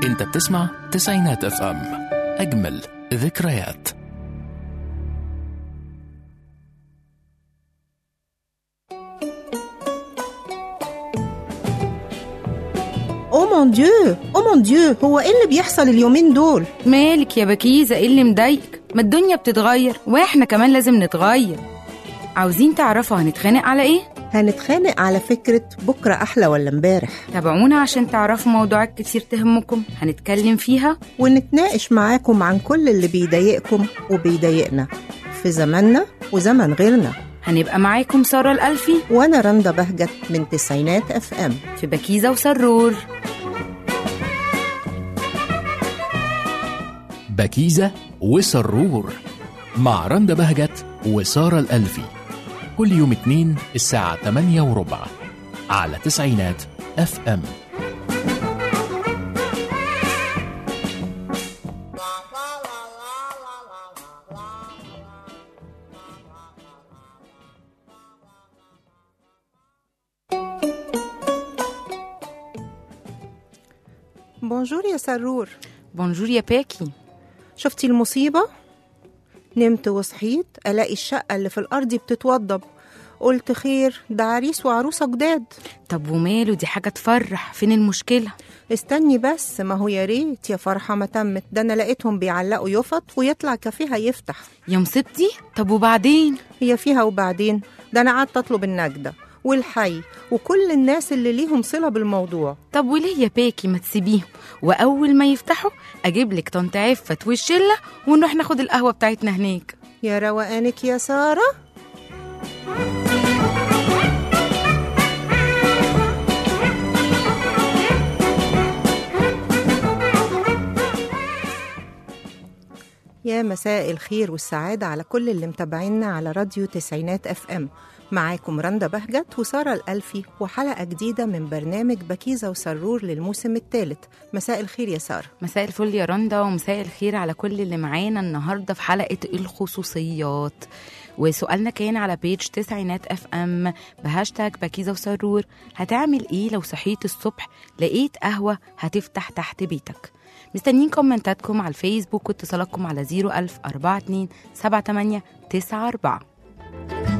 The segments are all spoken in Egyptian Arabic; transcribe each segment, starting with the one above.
انت بتسمع تسعينات اف ام اجمل ذكريات او مون ديو او مون ديو هو ايه اللي بيحصل اليومين دول مالك يا بكيزة ايه اللي مضايقك ما الدنيا بتتغير واحنا كمان لازم نتغير عاوزين تعرفوا هنتخانق على ايه هنتخانق على فكرة بكرة أحلى ولا امبارح تابعونا عشان تعرفوا موضوعات كتير تهمكم هنتكلم فيها ونتناقش معاكم عن كل اللي بيضايقكم وبيضايقنا في زماننا وزمن غيرنا هنبقى معاكم سارة الألفي وأنا رندا بهجت من تسعينات اف ام في بكيزة وسرور بكيزة وسرور مع رندا بهجت وسارة الألفي كل يوم اتنين الساعة 8 وربع على تسعينات اف ام بونجور يا سرور بونجور يا باكي شفتي المصيبة؟ نمت وصحيت ألاقي الشقة اللي في الأرض بتتوضب قلت خير ده عريس وعروسة جداد طب وماله دي حاجة تفرح فين المشكلة استني بس ما هو يا ريت يا فرحة ما تمت ده أنا لقيتهم بيعلقوا يفط ويطلع كافيها يفتح يا مصيبتي طب وبعدين هي فيها وبعدين ده أنا قعدت أطلب النجدة والحي وكل الناس اللي ليهم صلة بالموضوع طب وليه يا باكي ما تسيبيهم واول ما يفتحوا اجيب لك طنط عفت والشله ونروح ناخد القهوه بتاعتنا هناك يا روقانك يا سارة يا مساء الخير والسعادة على كل اللي متابعينا على راديو تسعينات اف ام معاكم رندا بهجت وسارة الألفي وحلقة جديدة من برنامج بكيزة وسرور للموسم الثالث مساء الخير يا سارة مساء الفل يا رندا ومساء الخير على كل اللي معانا النهارده في حلقه الخصوصيات وسؤالنا كان على بيج تسعينات اف ام بهاشتاج بكيزة وسرور هتعمل ايه لو صحيت الصبح لقيت قهوة هتفتح تحت بيتك مستنيين كومنتاتكم على الفيسبوك واتصالاتكم على 01000 42 78 94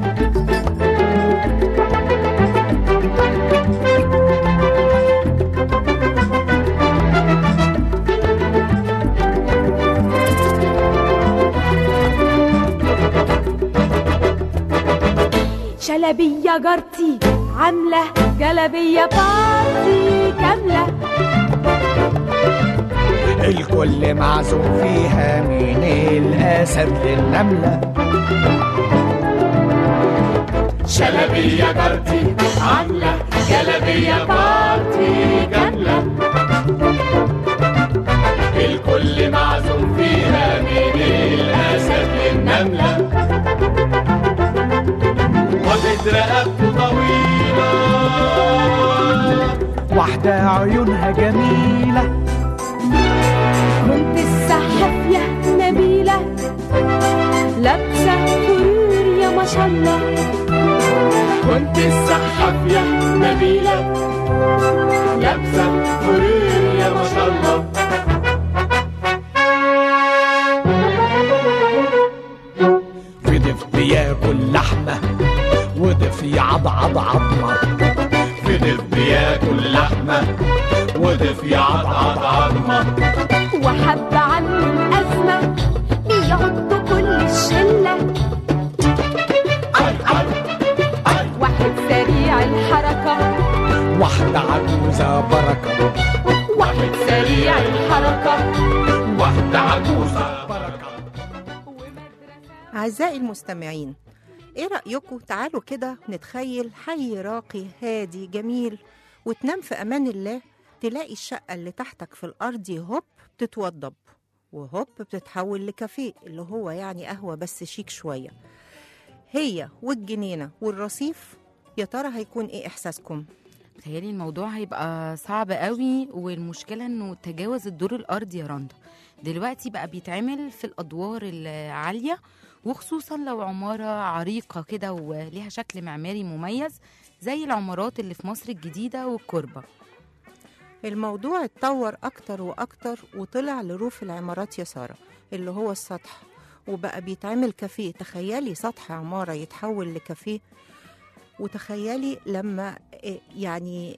شلبية جارتي عاملة جلبية بارتي كاملة الكل معزوم فيها من الأسد للنملة شلبية جارتي عاملة جلبية بارتي كاملة الكل معزوم فيها من الأسد للنملة واخد رقبته طويلة واحدة عيونها جميلة كنت السحافية نبيلة لابسة فرور يا ما شاء الله كنت السحافية نبيلة لابسة فرير يا ما شاء الله في ضيف بياكل لحمة وضيف يعضعض عظمة في ضيف بياكل لحمة وضيف يعضعض عظمة وحب عنه الأزمة بيعضوا كل الشلة أي أي أي واحد سريع الحركة واحدة عجوزة بركة واحد سريع الحركة واحدة عجوزة بركة أعزائي المستمعين إيه رأيكم تعالوا كده نتخيل حي راقي هادي جميل وتنام في أمان الله تلاقي الشقة اللي تحتك في الأرض هوب بتتوضب وهوب بتتحول لكافيه اللي هو يعني قهوة بس شيك شوية هي والجنينة والرصيف يا ترى هيكون إيه إحساسكم؟ بتهيألي الموضوع هيبقى صعب قوي والمشكلة انه تجاوز الدور الارضي يا رندا دلوقتي بقى بيتعمل في الادوار العالية وخصوصا لو عمارة عريقة كده وليها شكل معماري مميز زي العمارات اللي في مصر الجديدة والكربة الموضوع اتطور أكتر وأكتر وطلع لروف العمارات يا سارة اللي هو السطح وبقى بيتعمل كافيه تخيلي سطح عمارة يتحول لكافيه وتخيلي لما إيه، يعني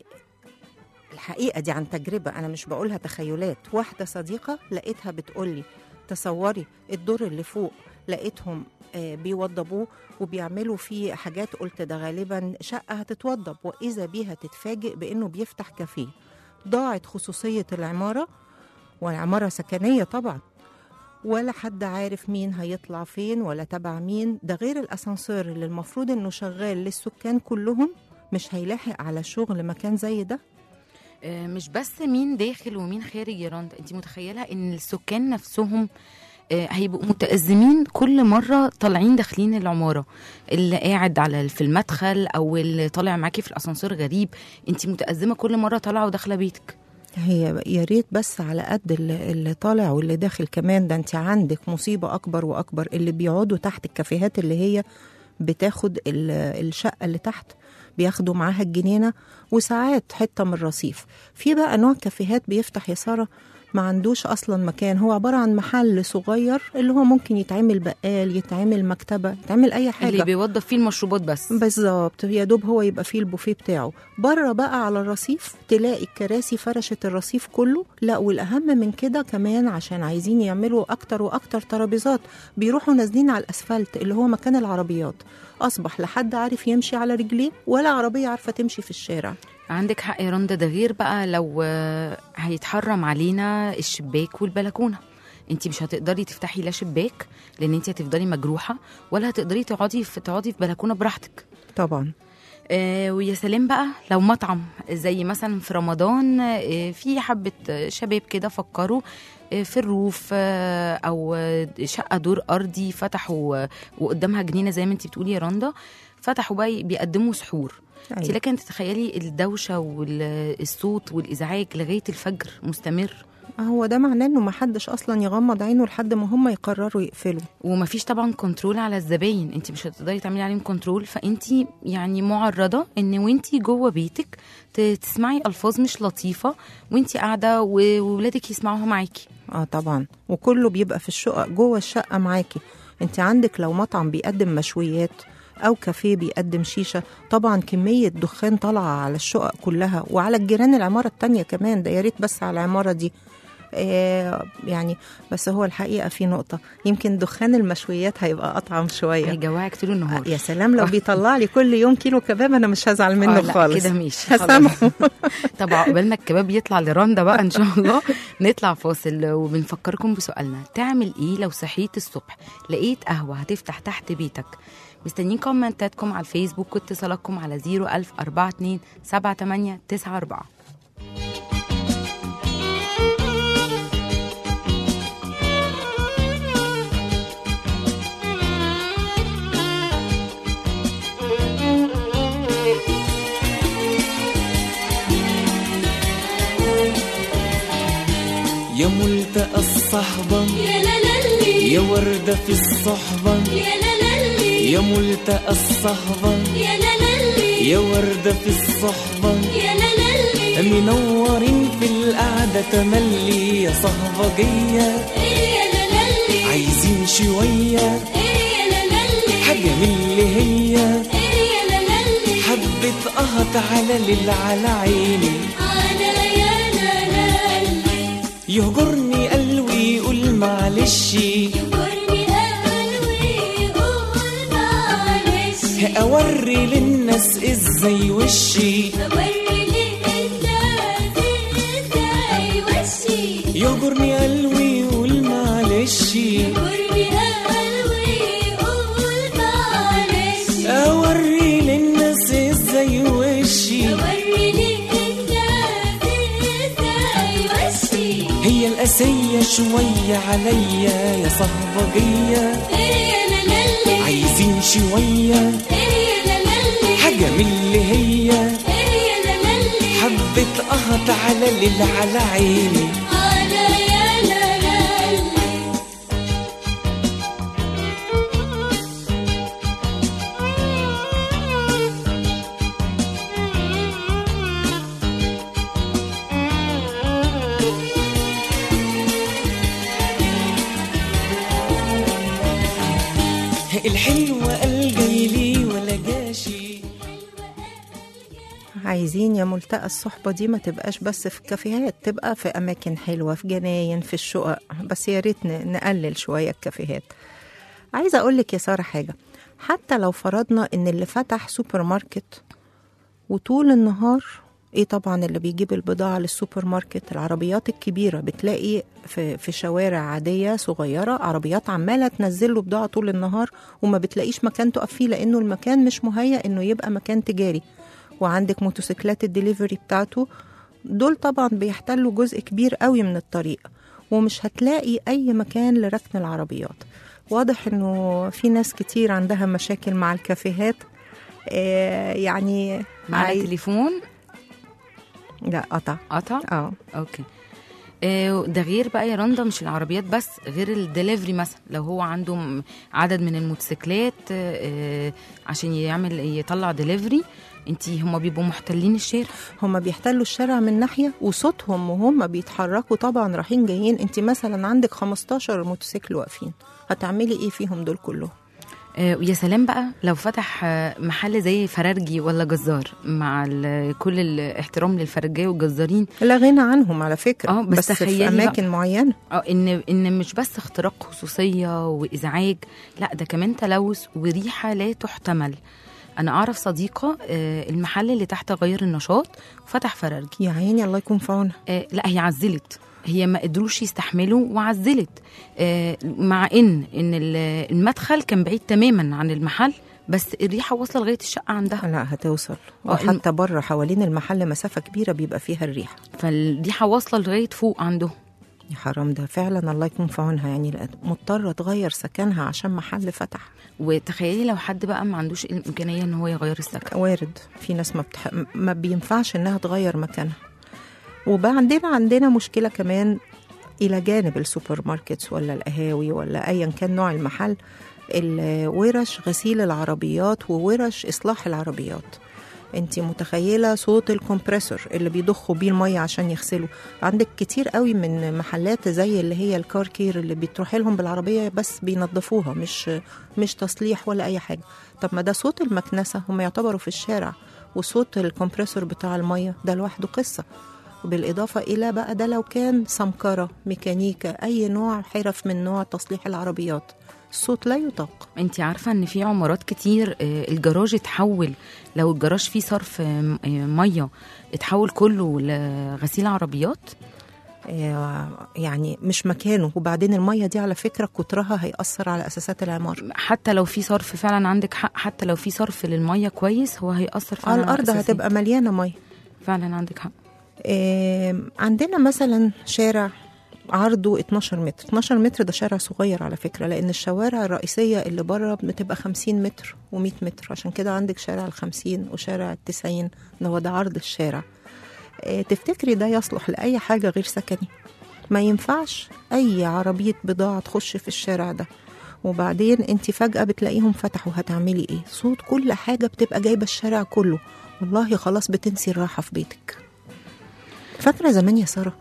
الحقيقة دي عن تجربة أنا مش بقولها تخيلات واحدة صديقة لقيتها بتقولي تصوري الدور اللي فوق لقيتهم آه، بيوضبوه وبيعملوا فيه حاجات قلت ده غالبا شقة هتتوضب وإذا بيها تتفاجئ بإنه بيفتح كافيه ضاعت خصوصية العمارة والعمارة سكنية طبعا ولا حد عارف مين هيطلع فين ولا تبع مين ده غير الأسانسير اللي المفروض إنه شغال للسكان كلهم مش هيلاحق على شغل مكان زي ده آه، مش بس مين داخل ومين خارج يا رندا انت متخيله ان السكان نفسهم آه، هيبقوا متأزمين كل مرة طالعين داخلين العمارة اللي قاعد على في المدخل أو اللي طالع معاكي في الأسانسير غريب انت متأزمة كل مرة طالعة وداخلة بيتك هي يا ريت بس على قد اللي, اللي طالع واللي داخل كمان ده انت عندك مصيبة أكبر وأكبر اللي بيقعدوا تحت الكافيهات اللي هي بتاخد ال- الشقة اللي تحت بياخدوا معاها الجنينة وساعات حتة من الرصيف في بقى نوع كافيهات بيفتح يا سارة ما عندوش أصلا مكان هو عبارة عن محل صغير اللي هو ممكن يتعمل بقال يتعمل مكتبة يتعمل أي حاجة اللي بيوظف فيه المشروبات بس بالظبط يا دوب هو يبقى فيه البوفيه بتاعه بره بقى على الرصيف تلاقي الكراسي فرشت الرصيف كله لا والاهم من كده كمان عشان عايزين يعملوا اكتر واكتر ترابيزات بيروحوا نازلين على الاسفلت اللي هو مكان العربيات اصبح لا حد عارف يمشي على رجليه ولا عربيه عارفه تمشي في الشارع عندك حق يا رندا ده غير بقى لو آه، هيتحرم علينا الشباك والبلكونه انت مش هتقدري تفتحي لا شباك لان انت هتفضلي مجروحه ولا هتقدري تقعدي في تقعدي في بلكونه براحتك طبعا آه ويا سلام بقى لو مطعم زي مثلا في رمضان آه في حبة آه، شباب كده فكروا آه، في الروف آه، او آه، شقة دور ارضي فتحوا آه، وقدامها جنينة زي ما انت بتقولي يا رندا فتحوا بقى بيقدموا سحور انت أيوة. لكن تتخيلي الدوشة والصوت والازعاج لغاية الفجر مستمر هو ده معناه انه ما حدش اصلا يغمض عينه لحد ما هم يقرروا يقفلوا ومفيش طبعا كنترول على الزباين انت مش هتقدري تعملي عليهم كنترول فانت يعني معرضه ان وانت جوه بيتك ت- تسمعي الفاظ مش لطيفه وانت قاعده و- وولادك يسمعوها معاكي اه طبعا وكله بيبقى في الشقق جوه الشقه معاكي انت عندك لو مطعم بيقدم مشويات او كافيه بيقدم شيشه طبعا كميه دخان طالعه على الشقق كلها وعلى الجيران العماره التانية كمان ده يا ريت بس على العماره دي آه يعني بس هو الحقيقه في نقطه يمكن دخان المشويات هيبقى اطعم شويه هيجوعك طول النهار يا سلام لو بيطلع لي كل يوم كيلو كباب انا مش هزعل منه آه، لا، خالص كده ماشي خلاص. هسامحه طب عقبال ما الكباب يطلع لرندا بقى ان شاء الله نطلع فاصل وبنفكركم بسؤالنا تعمل ايه لو صحيت الصبح لقيت قهوه هتفتح تحت بيتك مستنيين كومنتاتكم على الفيسبوك واتصالاتكم على 01042 7894 يا ملتقى الصحبة يا لا للي يا وردة في الصحبة يا لا للي يا ملتقى الصحبة يا لا للي يا وردة في الصحبة يا لا للي منورين في القعدة تملي يا صهبجية إيه يا لا للي عايزين شوية إيه يا لا للي حاجة من اللي هي إيه يا لا للي حبة قهط على ليل على عيني أنا يا لا للي يهجرني قلبي يقول معلش يجرني قلبي قول معلش أوري للناس ازاي وشي أوريني الناس إزاي وشي يهجرني قلبي يقول معلش يجرني قلبي قول معلش أوري للناس ازاي وشي وريني الناس ازاي وشي هي القاسية شوية عليا يا صهبجية ايه لا للي عايزين شوية ايه لا للي حاجة من اللي هي ايه لا للي حبة قهط على ليل على عيني انا يا لا للي الحلوة قال جايلي ولا جاشي عايزين يا ملتقى الصحبة دي ما تبقاش بس في كافيهات تبقى في أماكن حلوة في جناين في الشقق بس يا ريت ن- نقلل شوية الكافيهات عايزة أقول لك يا سارة حاجة حتى لو فرضنا إن اللي فتح سوبر ماركت وطول النهار ايه طبعا اللي بيجيب البضاعة للسوبر ماركت العربيات الكبيرة بتلاقي في, في شوارع عادية صغيرة عربيات عمالة تنزل له بضاعة طول النهار وما بتلاقيش مكان تقف فيه لأنه المكان مش مهيأ إنه يبقى مكان تجاري وعندك موتوسيكلات الدليفري بتاعته دول طبعا بيحتلوا جزء كبير قوي من الطريق ومش هتلاقي أي مكان لركن العربيات واضح إنه في ناس كتير عندها مشاكل مع الكافيهات آه يعني معانا عايز- تليفون لا قطع قطع اه اوكي آه، ده غير بقى يا رندا مش العربيات بس غير الدليفري مثلا لو هو عنده م- عدد من الموتوسيكلات آه، عشان يعمل يطلع دليفري انت هما بيبقوا محتلين الشارع هما بيحتلوا الشارع من ناحية وصوتهم وهم بيتحركوا طبعا رايحين جايين انت مثلا عندك 15 موتوسيكل واقفين هتعملي ايه فيهم دول كلهم آه، ويا سلام بقى لو فتح آه، محل زي فرارجي ولا جزار مع ال- كل الاحترام للفرارجيه والجزارين لا غنى عنهم على فكرة اه، بس بس في تخيلي أماكن معينة اه ان ان مش بس اختراق خصوصيه وازعاج لا ده كمان تلوث وريحه لا تحتمل انا اعرف صديقه آه، المحل اللي تحت غير النشاط وفتح فرارجي يا عيني الله يكون في عونها آه، لا هي عزلت هي ما قدروش يستحملوا وعزلت آه، مع ان ان ال- المدخل كان بعيد تماما عن المحل بس الريحه واصله لغايه الشقه عندها لا هتوصل اه، وحتى بره حوالين المحل مسافة كبيرة بيبقى فيها الريحة فالريحه واصله لغايه فوق عندهم يا حرام ده فعلا الله يكون في عونها يعني لا- مضطرة تغير سكنها عشان محل فتح وتخيلي لو حد بقى ما عندوش الامكانيه ان هو يغير السكن وارد في ناس ما, بتح... ما بينفعش انها تغير مكانها وبعدين عندنا مشكله كمان الى جانب السوبر ماركتس ولا القهاوي ولا ايا كان نوع المحل الورش غسيل العربيات وورش اصلاح العربيات انت متخيله صوت الكمبريسور اللي بيضخوا بيه الميه عشان يغسلوا عندك كتير قوي من محلات زي اللي هي الكار كير اللي بتروح لهم بالعربيه بس بينظفوها مش مش تصليح ولا اي حاجه طب ما ده صوت المكنسه هم يعتبروا في الشارع وصوت الكمبريسور بتاع الميه ده لوحده قصه بالإضافة إلى بقى ده لو كان سمكرة ميكانيكا أي نوع حرف من نوع تصليح العربيات الصوت لا يطاق انت عارفه ان في عمارات كتير آه، الجراج اتحول لو الجراج فيه صرف آه، آه، ميه اتحول كله لغسيل عربيات آه، يعني مش مكانه وبعدين المية دي على فكرة كترها هيأثر على أساسات العمارة حتى لو في صرف فعلا عندك حق حتى لو في صرف للميه كويس هو هيأثر فعلا على الأرض الأساسيات. هتبقى مليانة مية فعلا عندك حق آه، عندنا مثلا شارع عرضه 12 متر 12 متر ده شارع صغير على فكرة لأن الشوارع الرئيسية اللي بره بتبقى 50 متر و100 متر عشان كده عندك شارع الخمسين وشارع التسعين ده هو ده عرض الشارع آه، تفتكري ده يصلح لأي حاجة غير سكني ما ينفعش أي عربية بضاعة تخش في الشارع ده وبعدين انت فجأة بتلاقيهم فتحوا هتعملي ايه صوت كل حاجة بتبقى جايبة الشارع كله والله خلاص بتنسي الراحة في بيتك فاكرة زمان يا سارة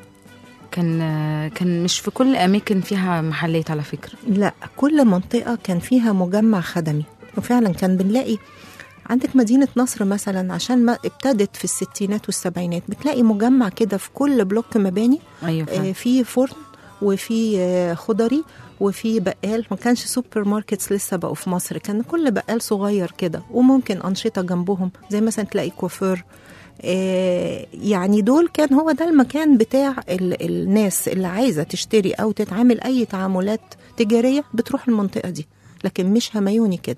كان آه، كان مش في كل اماكن فيها محلات على فكره لا كل منطقة كان فيها مجمع خدمي وفعلا كان بنلاقي عندك مدينة نصر مثلا عشان ما ابتدت في الستينات والسبعينات بتلاقي مجمع كده في كل بلوك مباني ايوه آه، فعلا في فرن وفي آه، خضري وفي بقال ما كانش سوبر ماركتس لسه بقوا في مصر كان كل بقال صغير كده وممكن أنشطة جنبهم زي مثلا تلاقي كوافير آه، يعني دول كان هو ده المكان بتاع ال- الناس اللي عايزة تشتري أو تتعامل أي تعاملات تجارية بتروح المنطقة دي لكن مش هميوني كده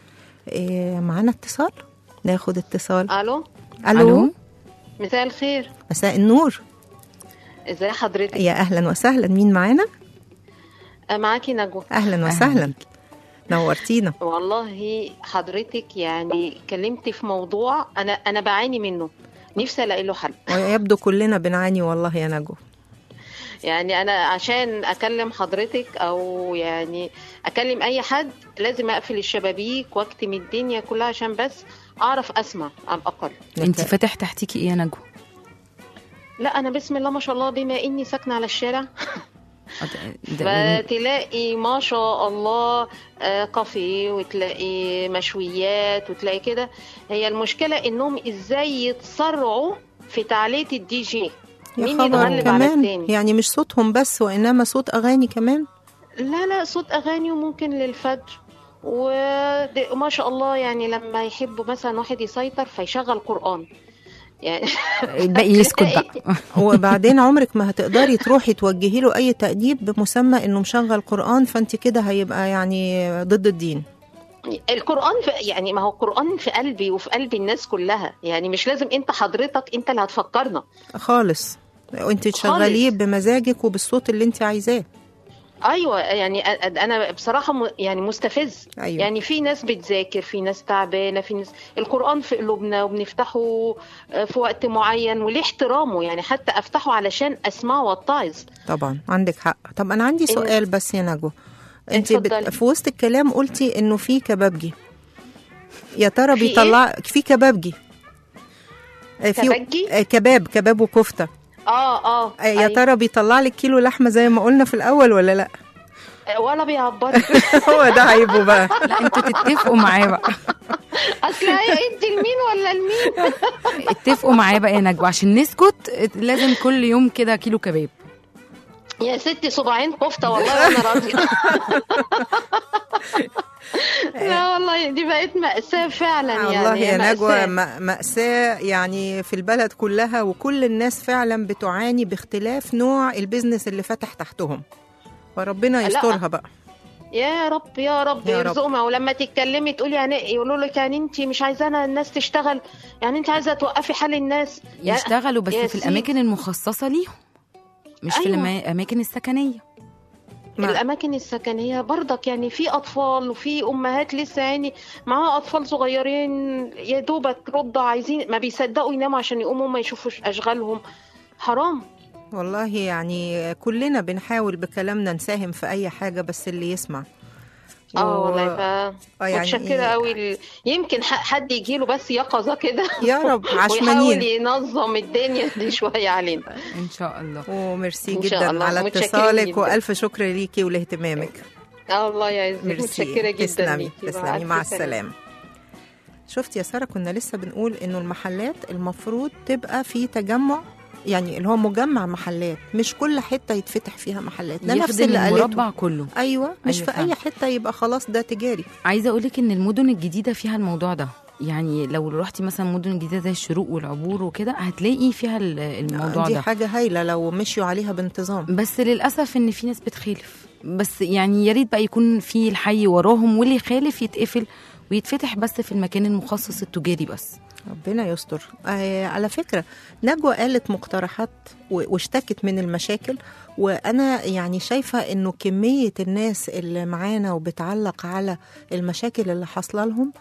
آه، معانا اتصال ناخد اتصال الو ألو, ألو؟ مساء الخير مساء النور ازي حضرتك يا أهلا وسهلا مين معانا آه، معاكي نجوى اهلا وسهلا نورتينا والله حضرتك يعني كلمتي في موضوع انا انا بعاني منه نفسي الاقي له حل ويبدو كلنا بنعاني والله يا نجوى يعني انا عشان اكلم حضرتك او يعني اكلم اي حد لازم اقفل الشبابيك واكتم الدنيا كلها عشان بس اعرف اسمع على الاقل انت فاتح تحتيكي ايه يا نجوى لا انا بسم الله ما شاء الله بما اني ساكنه على الشارع ده- ده- فتلاقي ما شاء الله آه، كافيه وتلاقي مشويات وتلاقي كده هي المشكلة انهم ازاي يتسرعوا في تعلية الدي جي يا مين خبر يتغلب على كمان التاني يعني مش صوتهم بس وإنما صوت أغاني كمان لا لا صوت اغاني وممكن للفجر وما شاء الله يعني لما يحبوا مثلا واحد يسيطر فيشغل قرآن يعني الباقي يسكت بقى وبعدين عمرك ما هتقدري تروحي توجهي له أي تأديب بمسمى إنه مشغل قرآن فأنت كده هيبقى يعني ضد الدين القرآن في يعني ما هو القرآن في قلبي وفي قلب الناس كلها يعني مش لازم انت حضرتك انت اللي هتفكرنا خالص وانت تشغليه بمزاجك وبالصوت اللي انت عايزاه ايوه يعني أ- انا بصراحه م- يعني مستفز أيوة. يعني في ناس بتذاكر في ناس تعبانه في ناس القران في قلوبنا وبنفتحه آه، في وقت معين وليه احترامه يعني حتى افتحه علشان اسمعه واتعظ طبعا عندك حق طب انا عندي سؤال بس يا نجوى انت بت... اتفضلي. في وسط الكلام قلتي انه في كبابجي يا ترى في بيطلع في كبابجي آه، في كبابجي؟ آه، كباب كباب وكفته اه اه آه، يا أيوة. ترى بيطلع لك كيلو لحمه زي ما قلنا في الاول ولا لا آه، ولا بيعبرك هو ده عيبه بقى لا انتوا تتفقوا معاه بقى اصل هي انت لمين ولا لمين اتفقوا معاه بقى يا نجوى عشان نسكت لازم كل يوم كده كيلو كباب يا ستي صباعين كفته والله وانا راضيه لا والله دي بقت مأساة فعلا يعني والله هي يا نجوى مأساة. م- مأساة يعني في البلد كلها وكل الناس فعلا بتعاني باختلاف نوع البيزنس اللي فتح تحتهم فربنا لا. يسترها بقى يا رب يا رب يا رب. يرزقهم ولما تتكلمي تقولي يعني يقولوا لك يعني انت مش عايزانا الناس تشتغل يعني انت عايزه توقفي حال الناس يعني يشتغلوا بس يا في سيدي. الاماكن المخصصه ليهم مش في أيوة. الاماكن السكنيه ما- الاماكن السكنيه برضك يعني في اطفال وفي امهات لسه يعني معاها اطفال صغيرين يا دوبك رضع عايزين ما بيصدقوا يناموا عشان يقوموا هم يشوفوا اشغالهم حرام والله يعني كلنا بنحاول بكلامنا نساهم في أي حاجة بس اللي يسمع اه و- والله ف آه يعني متشكره إيه؟ قوي ال- يمكن ح- حد يجيله بس يقظه كده يا رب ويحاول عشمانين ينظم الدنيا دي شويه علينا ان شاء الله وميرسي إن شاء جدا الله. على متشكرين اتصالك جدا. والف شكر ليكي ولاهتمامك اه الله يعزك ميرسي متشكره جدا تسلمي ليكي. تسلمي ألف مع سلامة. السلامه شفتي يا ساره كنا لسه بنقول انه المحلات المفروض تبقى في تجمع يعني اللي هو مجمع محلات مش كل حته يتفتح فيها محلات ده نفس يخدم اللي قالته المربع كله ايوه مش أيوة في فعلا. اي حته يبقى خلاص ده تجاري عايزه اقول لك ان المدن الجديده فيها الموضوع ده يعني لو رحتي مثلا مدن جديده زي الشروق والعبور وكده هتلاقي فيها ال- الموضوع دي ده حاجه هايله لو مشيوا عليها بانتظام بس للاسف ان في ناس بتخالف بس يعني يا ريت بقى يكون في الحي وراهم واللي يخالف يتقفل ويتفتح بس في المكان المخصص التجاري بس ربنا يستر آه على فكرة نجوى قالت مقترحات و- واشتكت من المشاكل وأنا يعني شايفة إنه كمية الناس اللي معانا وبتعلق على المشاكل اللي حاصلة لهم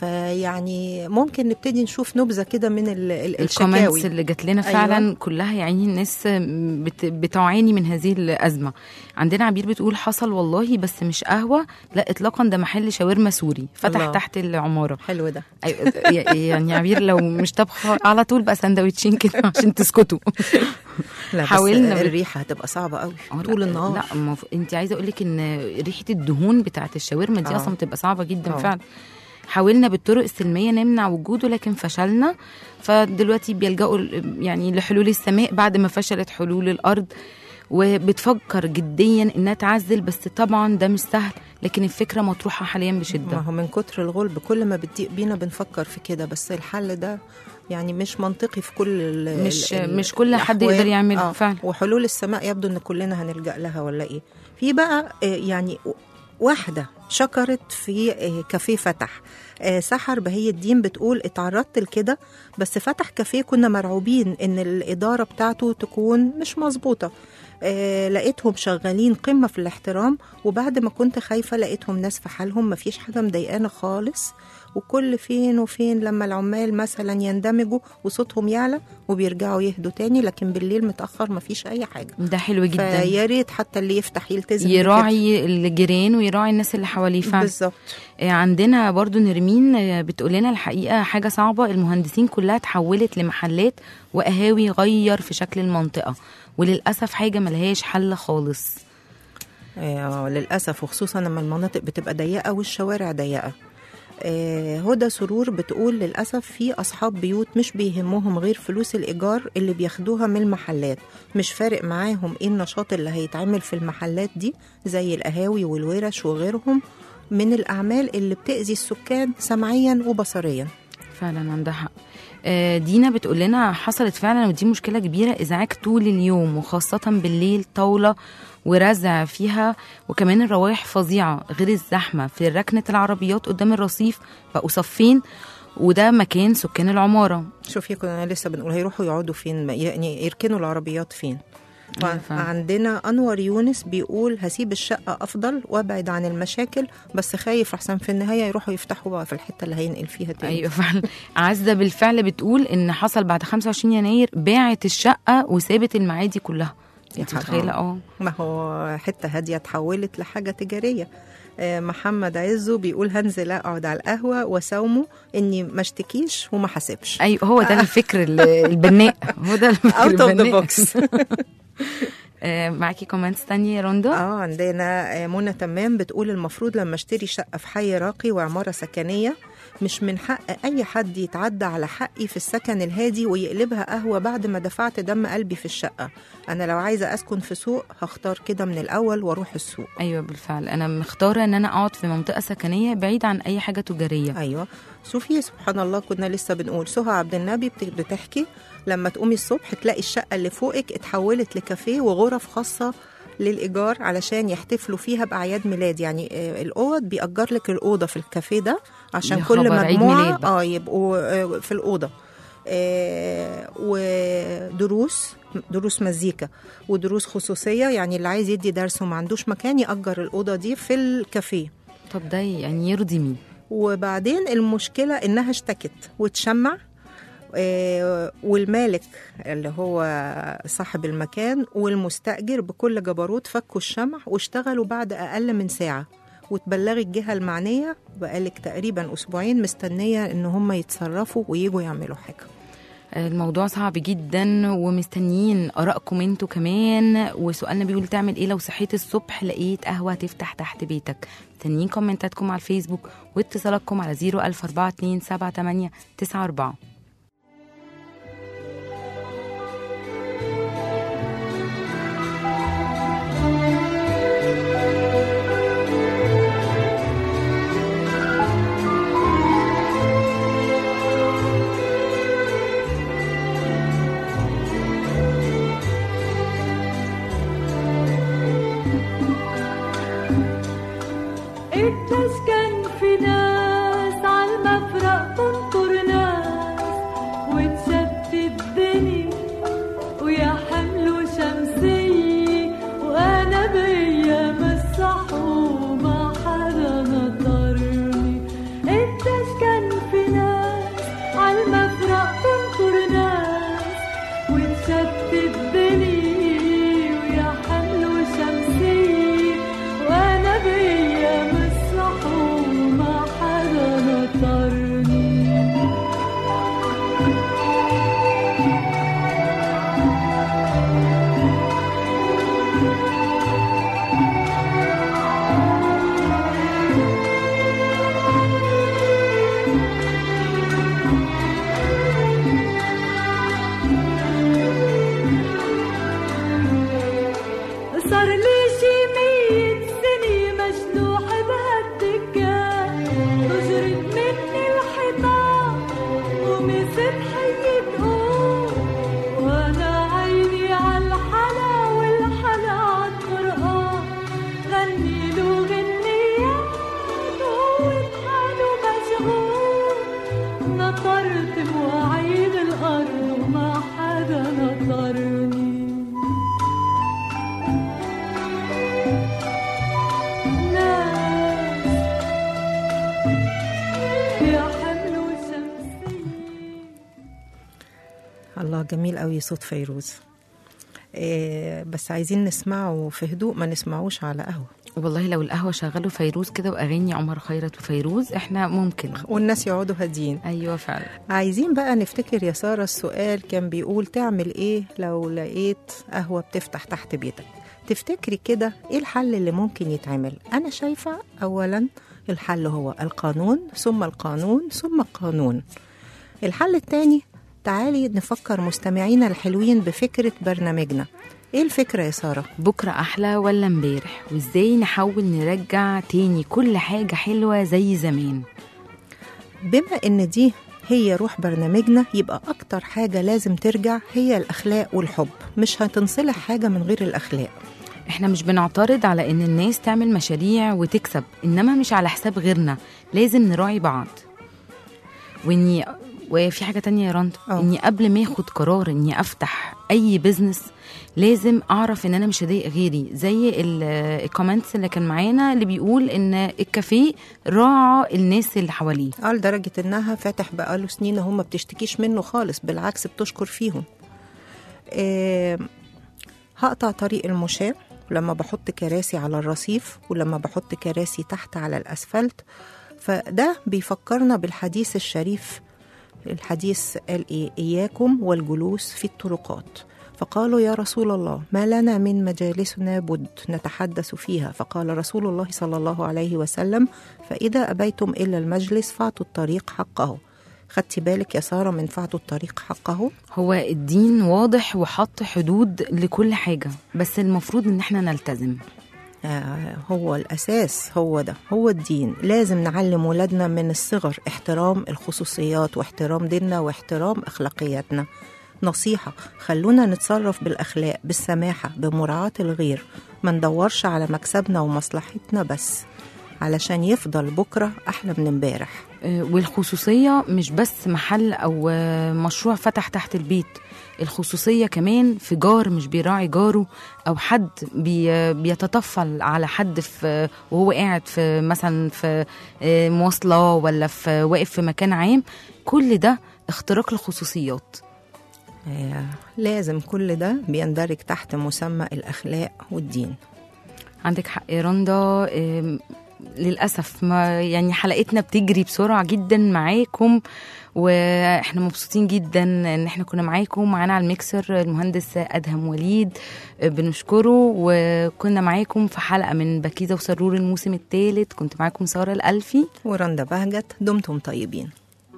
فيعني ممكن نبتدي نشوف نبذة كده من ال- ال- الكومنتس الشكاوي اللي جات لنا أيوة. فعلا كلها يعني الناس بت بتعاني من هذه الازمه عندنا عبير بتقول حصل والله بس مش قهوه لا اطلاقا ده محل شاورما سوري فتح الله. تحت العماره حلو ده أيوة يعني عبير لو مش طبخه على طول بقى سندوتشين كده عشان تسكتوا لا بس حاولنا بال- الريحة هتبقى صعبة قوي آه، طول لا- النهار لا مف... انت عايزه اقول لك ان ريحه الدهون بتاعت الشاورما دي آه. اصلا بتبقى صعبه جدا آه. فعلا حاولنا بالطرق السلميه نمنع وجوده لكن فشلنا فدلوقتي بيلجأوا ل- يعني لحلول السماء بعد ما فشلت حلول الارض وبتفكر جديا انها تعزل بس طبعا ده مش سهل لكن الفكره مطروحه حاليا ما بشده هو من كتر الغلب كل ما بتضيق بينا بنفكر في كده بس الحل ده يعني مش منطقي في كل ال مش ال- مش كل حد الأحوال. يقدر يعمله آه. فعلا وحلول السماء يبدو ان كلنا هنلجا لها ولا ايه في بقى آه، يعني واحده شكرت في آه، كافيه فتح آه، سحر بهي الدين بتقول اتعرضت لكده بس فتح كافيه كنا مرعوبين ان الاداره بتاعته تكون مش مظبوطه آه لقيتهم شغالين قمه في الاحترام وبعد ما كنت خايفه لقيتهم ناس في حالهم مفيش حاجه مضايقانا خالص وكل فين وفين لما العمال مثلا يندمجوا وصوتهم يعلى وبيرجعوا يهدوا تاني لكن بالليل متاخر مفيش اي حاجه ده حلو جدا فيا ريت حتى اللي يفتح يلتزم بكده. يراعي الجيران ويراعي الناس اللي حواليه فعلا بالظبط آه، عندنا برضو نرمين آه، بتقول لنا الحقيقه حاجه صعبه المهندسين كلها اتحولت لمحلات وقهاوي غير في شكل المنطقه وللاسف حاجه ملهاش حل خالص آه للأسف وخصوصا لما المناطق بتبقى ضيقة والشوارع ضيقة آه هدى سرور بتقول للأسف في أصحاب بيوت مش بيهمهم غير فلوس الإيجار اللي بياخدوها من المحلات مش فارق معاهم إيه النشاط اللي هيتعمل في المحلات دي زي القهاوي والورش وغيرهم من الأعمال اللي بتأذي السكان سمعيا وبصريا فعلا عندها حق آه، دينا بتقول لنا حصلت فعلا ودي مشكلة كبيرة إزعاج طول اليوم وخاصة بالليل طاولة ورزع فيها وكمان الروايح فظيعة غير الزحمة في ركنة العربيات قدام الرصيف بقوا صفين وده مكان سكان العمارة شوفي كنا لسه بنقول هيروحوا يقعدوا فين يعني يركنوا العربيات فين أيوة فعلا. عندنا انور يونس بيقول هسيب الشقه افضل وابعد عن المشاكل بس خايف احسن في النهايه يروحوا يفتحوا بقى في الحته اللي هينقل فيها تاني ايوه فعلا عزه بالفعل بتقول ان حصل بعد 25 يناير باعت الشقه وسابت المعادي كلها انت حرام. متخيله اه ما هو حته هاديه اتحولت لحاجه تجاريه آه، محمد عزو بيقول هنزل اقعد على القهوه واساومه اني ما اشتكيش وما حاسبش ايوه هو ده الفكر ال- البناء هو ده الفكر اوت اوف ذا البناء بوكس آه، معاكي كومنتس تانية يا رندا اه عندنا آه، منى تمام بتقول المفروض لما اشتري شقه في حي راقي وعماره سكنيه مش من حق اي حد يتعدى على حقي في السكن الهادي ويقلبها قهوه بعد ما دفعت دم قلبي في الشقه انا لو عايزه اسكن في سوق هختار كده من الاول واروح السوق ايوه بالفعل انا مختاره ان انا اقعد في منطقه سكنيه بعيد عن اي حاجه تجاريه ايوه شوفي سبحان الله كنا لسه بنقول سهى عبد النبي بت- بتحكي لما تقومي الصبح تلاقي الشقه اللي فوقك اتحولت لكافيه وغرف خاصه للايجار علشان يحتفلوا فيها باعياد ميلاد يعني آه، الاوض بيأجر لك الاوضه في الكافيه ده عشان يا كل خبر، عيد مجموعه ميلاد بقى. اه يبقوا آه، في الاوضه آه، ودروس دروس مزيكا ودروس خصوصيه يعني اللي عايز يدي درس وما عندوش مكان يأجر الاوضه دي في الكافيه طب ده يعني يرضي مين وبعدين المشكلة إنها اشتكت وتشمع آه، والمالك اللي هو صاحب المكان والمستأجر بكل جبروت فكوا الشمع واشتغلوا بعد أقل من ساعة وتبلغي الجهة المعنية بقالك تقريبا أسبوعين مستنية إن هم يتصرفوا ويجوا يعملوا حاجة الموضوع صعب جدا ومستنيين ارائكم انتوا كمان وسؤالنا بيقول تعمل ايه لو صحيت الصبح لقيت قهوه تفتح تحت بيتك مستنيين كومنتاتكم على الفيسبوك واتصالاتكم على 004278994 التسكن في ناس عالمفرق تنطر ناس وتشتت دني ويا حمل شمسية وأنا بأيام الصحوبة حدا نطرني التسكن في ناس عالمفرق تنطر ناس وتشتت دني ويا حمل شمسية وأنا بأيام الصحوبة حدا نطرني صار لي شي مية سنة مشلوح بهالدكان تجرد مني الحيطان ومست حي تقوم وانا عيني عالحلا والحلا عالقرآن غني له غنيات وهو بحاله مشغول نطرت مواعيد الأرض وما حدا نطرني ناس يا حمل شمسية الله جميل قوي صوت فيروز إيه بس عايزين نسمعه في هدوء ما نسمعوش على قهوة والله لو القهوه شغلوا فيروز كده واغاني عمر خيرت وفيروز احنا ممكن والناس يقعدوا هاديين ايوه فعلا عايزين بقى نفتكر يا سارة السؤال كان بيقول تعمل ايه لو لقيت قهوة بتفتح تحت بيتك تفتكري كده ايه الحل اللي ممكن يتعمل انا شايفه اولا الحل هو القانون ثم القانون ثم القانون الحل التاني تعالي نفكر مستمعينا الحلوين بفكرة برنامجنا ايه الفكرة يا سارة؟ بكرة أحلى ولا امبارح وإزاي نحاول نرجع تاني كل حاجة حلوة زي زمان بما ان دي هي روح برنامجنا يبقى اكتر حاجة لازم ترجع هي الاخلاق والحب مش هتنصلح حاجة من غير الاخلاق احنا مش بنعترض على ان الناس تعمل مشاريع وتكسب انما مش على حساب غيرنا لازم نراعي بعض واني وفي حاجة تانية يا رند اه. اني قبل ما اخد قرار اني افتح اي بزنس لازم اعرف ان انا مش هضايق غيري زي ال- الكومنتس اللي كان معانا اللي بيقول ان الكافيه راعى الناس اللي حواليه اه لدرجة انها فاتح بقاله سنين وهم ما بتشتكيش منه خالص بالعكس بتشكر فيهم آه هقطع طريق المشاة لما بحط كراسي على الرصيف ولما بحط كراسي تحت على الأسفلت فده بيفكرنا بالحديث الشريف الحديث قال إيه إياكم والجلوس في الطرقات فقالوا يا رسول الله ما لنا من مجالسنا بد نتحدث فيها فقال رسول الله صلى الله عليه وسلم فإذا أبيتم إلا المجلس فاعطوا الطريق حقه خدتي بالك يا سارة من فاعطوا الطريق حقه هو الدين واضح وحط حدود لكل حاجة بس المفروض ان احنا نلتزم آه، هو الأساس هو ده هو الدين لازم نعلم ولادنا من الصغر احترام الخصوصيات واحترام ديننا واحترام أخلاقياتنا نصيحة خلونا نتصرف بالأخلاق بالسماحة بمراعاة الغير ما ندورش على مكسبنا ومصلحتنا بس علشان يفضل بكرة أحلى من امبارح آه، والخصوصية مش بس محل أو آه، مشروع فتح تحت البيت الخصوصية كمان في جار مش بيراعي جاره أو حد بي بيتطفل على حد في وهو قاعد في مثلا في آه، مواصلة ولا في واقف في مكان عام كل ده اختراق للخصوصيات آه، لازم كل ده بيندرج تحت مسمى الأخلاق والدين عندك حق يا رندا آم، للأسف ما يعني حلقتنا بتجري بسرعة جدا معاكم واحنا مبسوطين جدا ان احنا كنا معاكم معانا على الميكسر المهندس ادهم وليد آه، بنشكره وكنا معاكم في حلقة من بكيزة وسرور الموسم الثالث كنت معاكم سارة الألفي ورندا بهجت دمتم طيبين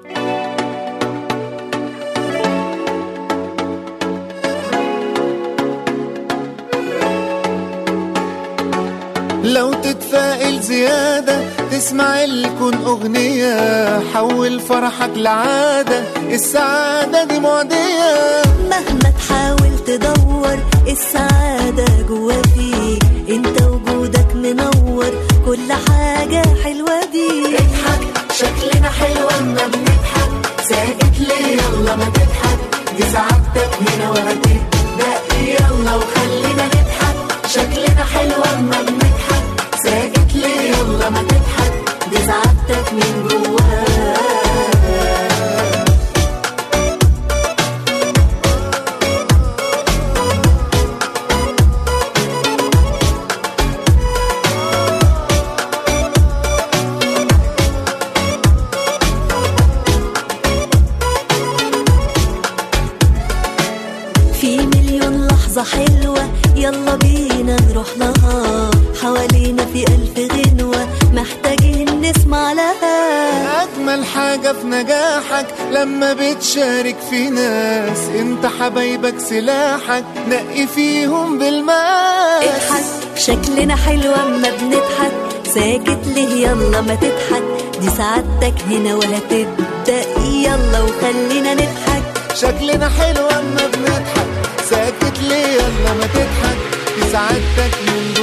لو تتفائل زيادة تسمع الكون أغنية حول فرحك لعادة السعادة دي معدية مهما تحاول تدور السعادة جوا فيك انت وجودك منور كل حاجة حلوة دي اضحك شكلنا حلو اما بنضحك ساكت ليه يلا ما تضحك دي سعادتك هنا وهتبدأ يلا وخلينا نضحك شكلنا حلو اما بنضحك ساكت ليه يلا ما تضحك دي سعادتك من جواك في مليون لحظة حلوة يلا بينا نروح لها حوالينا في ألف غنوة محتاجين نسمع لها أجمل حاجة في نجاحك لما بتشارك في ناس انت حبايبك سلاحك نقي فيهم بالماس اضحك شكلنا حلو اما بنضحك ساكت ليه يلا ما تضحك دي سعادتك هنا وهتبدأ يلا وخلينا نضحك شكلنا حلو اما بنضحك ساكت ليه يلا ما تضحك دي سعادتك من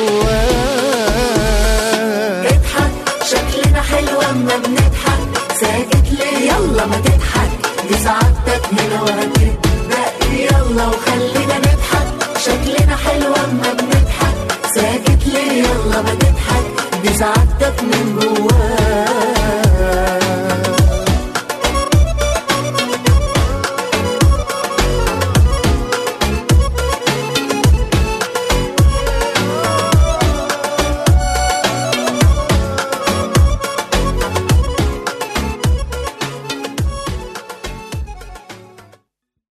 جواك اضحك شكلنا حلو اما بنضحك ساكت ليه يلا ما تضحك دي سعادتك هنا وهتبدأ يلا وخلينا نضحك شكلنا حلو اما بنضحك ساكت ليه يلا ما تضحك دي سعادتك من جواك